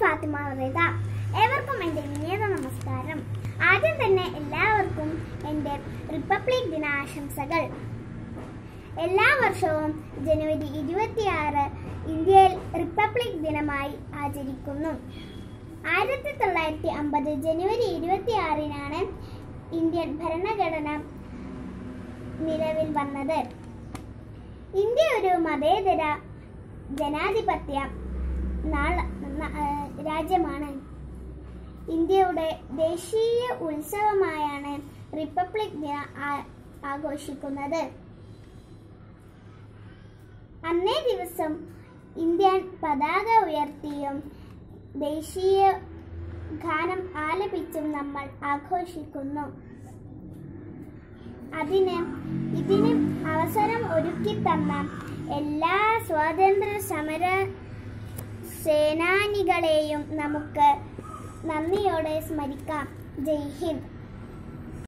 ഫാത്തിമ റിത ഏവർക്കും എൻ്റെ വിനീത നമസ്കാരം ആദ്യം തന്നെ എല്ലാവർക്കും എൻ്റെ റിപ്പബ്ലിക് ദിനാശംസകൾ എല്ലാ വർഷവും ജനുവരി ഇരുപത്തിയാറ് ഇന്ത്യയിൽ റിപ്പബ്ലിക് ദിനമായി ആചരിക്കുന്നു ആയിരത്തി തൊള്ളായിരത്തി അമ്പത് ജനുവരി ഇരുപത്തിയാറിനാണ് ഇന്ത്യൻ ഭരണഘടന നിലവിൽ വന്നത് ഇന്ത്യ ഒരു മതേതര ജനാധിപത്യ നാള- ന- ആ, രാജ്യമാണ് ഇന്ത്യയുടെ ദേശീയ ഉത്സവമായാണ് റിപ്പബ്ലിക് ദിനം ആ- ആഘോഷിക്കുന്നത് അന്നേ ദിവസം ഇന്ത്യൻ പതാക ഉയർത്തിയും ദേശീയ ഗാനം ആലപിച്ചും നമ്മൾ ആഘോഷിക്കുന്നു അതിന് ഇതിന് അവസരം ഒരുക്കി തന്ന എല്ലാ സ്വാതന്ത്ര്യ സമര സേനാനികളെയും നമുക്ക് നന്ദിയോടെ സ്മരിക്കാം ജയ് ഹിന്ദ്